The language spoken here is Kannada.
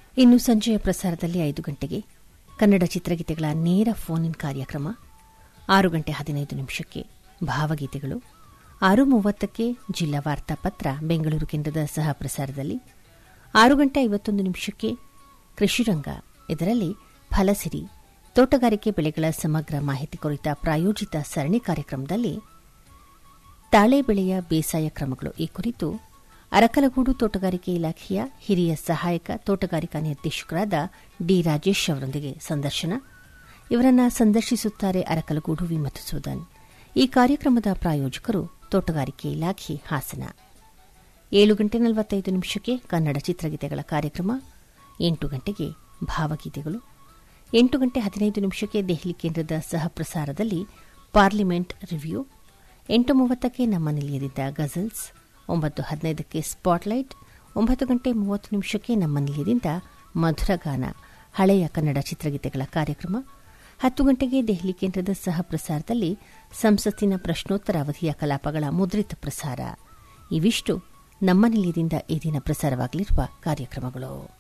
ಇನ್ನು ಸಂಜೆಯ ಪ್ರಸಾರದಲ್ಲಿ ಐದು ಗಂಟೆಗೆ ಕನ್ನಡ ಚಿತ್ರಗೀತೆಗಳ ನೇರ ಫೋನ್ ಇನ್ ಕಾರ್ಯಕ್ರಮ ಆರು ಗಂಟೆ ಹದಿನೈದು ನಿಮಿಷಕ್ಕೆ ಭಾವಗೀತೆಗಳು ಆರು ಮೂವತ್ತಕ್ಕೆ ಜಿಲ್ಲಾ ವಾರ್ತಾಪತ್ರ ಬೆಂಗಳೂರು ಕೇಂದ್ರದ ಸಹ ಪ್ರಸಾರದಲ್ಲಿ ಆರು ಗಂಟೆ ಐವತ್ತೊಂದು ನಿಮಿಷಕ್ಕೆ ಕೃಷಿರಂಗ ಇದರಲ್ಲಿ ಫಲಸಿರಿ ತೋಟಗಾರಿಕೆ ಬೆಳೆಗಳ ಸಮಗ್ರ ಮಾಹಿತಿ ಕುರಿತ ಪ್ರಾಯೋಜಿತ ಸರಣಿ ಕಾರ್ಯಕ್ರಮದಲ್ಲಿ ತಾಳೆ ಬೆಳೆಯ ಬೇಸಾಯ ಕ್ರಮಗಳು ಈ ಕುರಿತು ಅರಕಲಗೂಡು ತೋಟಗಾರಿಕೆ ಇಲಾಖೆಯ ಹಿರಿಯ ಸಹಾಯಕ ತೋಟಗಾರಿಕಾ ನಿರ್ದೇಶಕರಾದ ಡಿ ರಾಜೇಶ್ ಅವರೊಂದಿಗೆ ಸಂದರ್ಶನ ಇವರನ್ನ ಸಂದರ್ಶಿಸುತ್ತಾರೆ ಅರಕಲಗೂಡು ವಿ ಮಧುಸೂದನ್ ಈ ಕಾರ್ಯಕ್ರಮದ ಪ್ರಾಯೋಜಕರು ತೋಟಗಾರಿಕೆ ಇಲಾಖೆ ಹಾಸನ ಏಳು ಗಂಟೆ ನಲವತ್ತೈದು ನಿಮಿಷಕ್ಕೆ ಕನ್ನಡ ಚಿತ್ರಗೀತೆಗಳ ಕಾರ್ಯಕ್ರಮ ಎಂಟು ಗಂಟೆಗೆ ಭಾವಗೀತೆಗಳು ಎಂಟು ಗಂಟೆ ಹದಿನೈದು ನಿಮಿಷಕ್ಕೆ ದೆಹಲಿ ಕೇಂದ್ರದ ಸಹ ಪ್ರಸಾರದಲ್ಲಿ ಪಾರ್ಲಿಮೆಂಟ್ ರಿವ್ಯೂ ಎಂಟು ಮೂವತ್ತಕ್ಕೆ ನಮ್ಮ ನಿಲಯದಿಂದ ಗಜಲ್ಸ್ ಒಂಬತ್ತು ಹದಿನೈದಕ್ಕೆ ಸ್ಪಾಟ್ಲೈಟ್ ಒಂಬತ್ತು ಗಂಟೆ ಮೂವತ್ತು ನಿಮಿಷಕ್ಕೆ ನಮ್ಮ ನಿಲಯದಿಂದ ಮಧುರಗಾನ ಹಳೆಯ ಕನ್ನಡ ಚಿತ್ರಗೀತೆಗಳ ಕಾರ್ಯಕ್ರಮ ಹತ್ತು ಗಂಟೆಗೆ ದೆಹಲಿ ಕೇಂದ್ರದ ಸಹ ಪ್ರಸಾರದಲ್ಲಿ ಸಂಸತ್ತಿನ ಪ್ರಶ್ನೋತ್ತರ ಅವಧಿಯ ಕಲಾಪಗಳ ಮುದ್ರಿತ ಪ್ರಸಾರ ಇವಿಷ್ಟು ನಮ್ಮ ನಿಲಯದಿಂದ ಈ ದಿನ ಪ್ರಸಾರವಾಗಲಿರುವ ಕಾರ್ಯಕ್ರಮಗಳು